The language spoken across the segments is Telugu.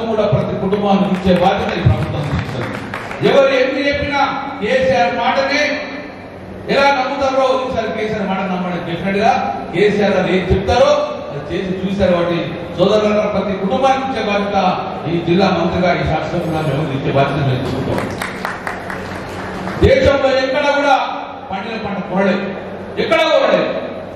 మొత్తం కూడా ప్రతి కుటుంబానికి ఇచ్చే బాధ్యత ఈ ప్రభుత్వం తీసుకుంది ఎవరు ఎన్ని చెప్పినా కేసీఆర్ మాటనే ఎలా నమ్ముతారో ఈసారి కేసీఆర్ మాట నమ్మడం డెఫినెట్ గా కేసీఆర్ గారు ఏం చెప్తారో అది చేసి చూశారు వాటి సోదరుల ప్రతి కుటుంబానికి ఇచ్చే బాధ్యత ఈ జిల్లా మంత్రిగా ఈ శాసనసభ్యుగా మేము ఇచ్చే బాధ్యత మేము తీసుకుంటాం దేశంలో ఎక్కడ కూడా పండిన పంట కొనలేదు ఎక్కడ కొనలేదు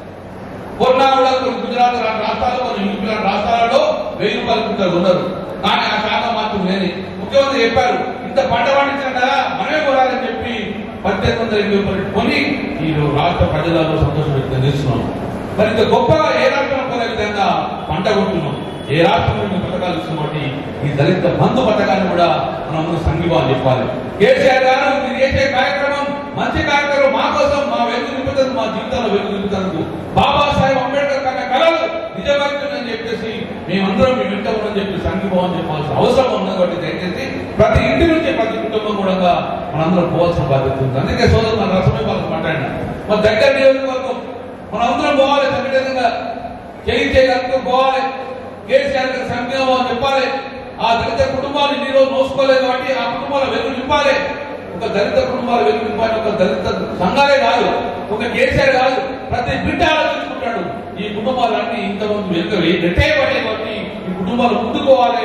కొన్నా కూడా కొన్ని గుజరాత్ లాంటి రాష్ట్రాలు కొన్ని యూపీ లాంటి రాష్ట్రాలలో వెయ్యి రూపాయల క్వింటాలు ఉన్నారు కానీ ఆ శాఖ మాత్రం లేని ముఖ్యమంత్రి చెప్పారు ఇంత పంట పండించండి కదా మనమే కొనాలని చెప్పి పద్దెనిమిది వందల ఎనభై రూపాయలు కొని ఈ రాష్ట్ర ప్రజలలో సంతోషం వ్యక్తం చేస్తున్నాం మరి ఇంత గొప్పగా ఏ రాష్ట్రం కొనే విధంగా పంట కొట్టున్నాం ఏ రాష్ట్రంలో ఇన్ని పథకాలు ఇస్తున్నాం కాబట్టి ఈ దళిత బంధు పథకాన్ని కూడా మనం అందరూ సంఘీభావం చెప్పాలి కేసీఆర్ గారు మీరు చేసే కార్యక్రమం మంచి కార్యక్రమం మా కోసం మా వెలుగు నింపుతుంది మా జీవితాల్లో వెలుగు నింపుతందుకు బాబాసాహెబ్ అంబేద్కర్ కన్నా కళలు నిజమవుతుందని చెప్పేసి మేమందరం మీ వెంట ఉండని చెప్పి సంఘీభావం చెప్పాల్సిన అవసరం ఉన్నది కాబట్టి దయచేసి ప్రతి ఇంటి నుంచి ప్రతి కుటుంబం కూడా మనందరం పోవాల్సిన బాధ్యత ఉంది అందుకే సోదరు మన రసమే వాళ్ళకి మాట్లాడినా మన దగ్గర నియోజకవర్గం మనందరం పోవాలి సంఘటనగా చేయి చేయగలుగుతూ పోవాలి కేసీఆర్ గారి సంఘీభావం చెప్పాలి ఆ దళిత కుటుంబాలు ఇన్ని రోజులు మోసుకోలేదు కాబట్టి ఆ కుటుంబాల వెలుగు నింపాలి ఒక దళిత కుటుంబాల వెలుగు నింపాలి ఒక దళిత సంఘాలే కాదు ఒక కేసీఆర్ కాదు ప్రతి బిడ్డ ఆలోచించుకుంటాడు ఈ కుటుంబాలన్నీ ఇంతమంది వెనుక నెట్టే పడే కాబట్టి ఈ కుటుంబాలు ముందుకోవాలి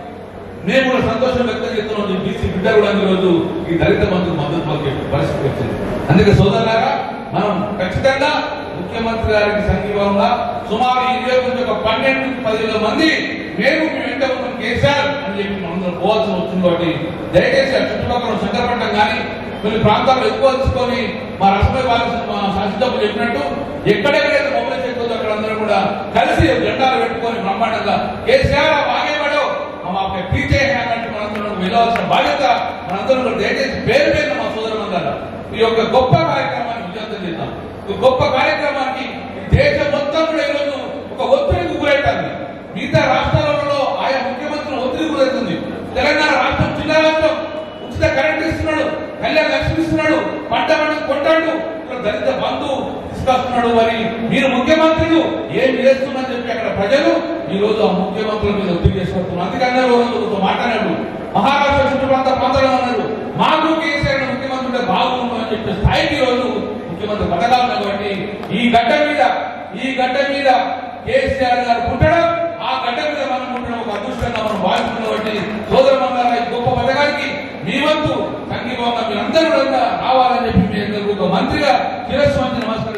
మేము కూడా సంతోషం వ్యక్తం చేస్తున్నాం ఈ బీసీ బిడ్డ కూడా ఈరోజు ఈ దళిత బంధుకు మద్దతు పలికే పరిస్థితి వచ్చింది అందుకే సోదరులారా మనం ఖచ్చితంగా ముఖ్యమంత్రి గారికి సంఘీభావంగా సుమారు ఈ నియోజకవర్గం యొక్క పన్నెండు నుంచి పదివేల మంది మేము మీ వెంట ఉన్నాం కేసీఆర్ అని చెప్పి మనందరం పోవాల్సి వచ్చింది కాబట్టి దయచేసి ఆ చుట్టుపక్కల శంకరపట్నం కానీ కొన్ని ప్రాంతాలు ఎక్కువ తీసుకొని మా రసమై బాలకృష్ణ మా శాసనసభ్యులు చెప్పినట్టు ఎక్కడెక్కడైతే మొబైల్ చెక్కుతుందో అక్కడ అందరూ కూడా కలిసి జెండాలు పెట్టుకొని బ్రహ్మాండంగా కేసీఆర్ బాగేవాడో మాకు పీచే అంటే మనందరం వెళ్ళవలసిన బాధ్యత మనందరం కూడా దయచేసి పేరు పేరు మా సోదరులందరూ ఈ యొక్క గొప్ప కార్యక్రమాన్ని విజయవంతం చేద్దాం ఒక గొప్ప కార్యక్రమానికి ఈ దేశం మొత్తం కూడా ఈరోజు ఒక ఒత్తిడికి గురైతుంది మిగతా రాష్ట్రాలలో ఆయా ముఖ్యమంత్రులు ఒత్తిడి గురవుతుంది తెలంగాణ రాష్ట్రం చిన్న రాష్ట్రం ఉచిత కరెంట్ ఇస్తున్నాడు కళ్యాణ లక్ష్మి ఇస్తున్నాడు పంట పంట కొంటాడు ఇక్కడ దళిత బంధు తీసుకొస్తున్నాడు మరి మీరు ముఖ్యమంత్రులు ఏం చేస్తున్నారని చెప్పి అక్కడ ప్రజలు ఈ రోజు ఆ ముఖ్యమంత్రుల మీద ఒత్తిడి చేసుకుంటున్నారు అందుకనే ఓ రోజు ఒకరు మాట్లాడాడు మహారాష్ట్ర చుట్టుప్రాంత ప్రాంతాల్లో అన్నాడు మాకు కేసీఆర్ ముఖ్యమంత్రి ఉంటే బాగుండు అని చెప్పే స్థాయికి ఈ రోజు ముఖ్యమంత్రి పథకాలు ఉన్నాయి కాబట్టి ఈ గడ్డ మీద ఈ గడ్డ మీద కేసీఆర్ గారు పుట్టడం ఆ గడ్డ మీద మనం పుట్టడం ఒక అదృష్టంగా మనం భావిస్తున్నాం కాబట్టి సోదర మండల ఈ గొప్ప పథకానికి మీ వంతు సంఘీభావంగా మీరందరూ కూడా రావాలని చెప్పి మీ అందరూ ఒక మంత్రిగా శిరస్సు వంచి నమస్కారం